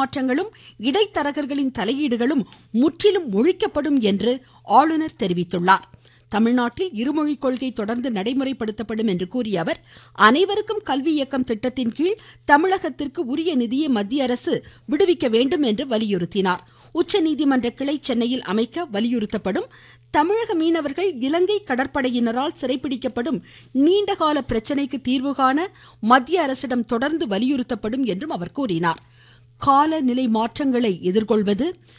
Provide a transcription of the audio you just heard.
ஏமாற்றங்களும் இடைத்தரகர்களின் தலையீடுகளும் முற்றிலும் ஒழிக்கப்படும் என்று ஆளுநர் தெரிவித்துள்ளார் தமிழ்நாட்டில் இருமொழிக் கொள்கை தொடர்ந்து நடைமுறைப்படுத்தப்படும் என்று கூறிய அவர் அனைவருக்கும் கல்வி இயக்கம் திட்டத்தின் கீழ் தமிழகத்திற்கு உரிய நிதியை மத்திய அரசு விடுவிக்க வேண்டும் என்று வலியுறுத்தினார் உச்சநீதிமன்ற கிளை சென்னையில் அமைக்க வலியுறுத்தப்படும் தமிழக மீனவர்கள் இலங்கை கடற்படையினரால் சிறைப்பிடிக்கப்படும் நீண்டகால பிரச்சினைக்கு தீர்வு காண மத்திய அரசிடம் தொடர்ந்து வலியுறுத்தப்படும் என்றும் அவர் கூறினார் காலநிலை மாற்றங்களை எதிர்கொள்வது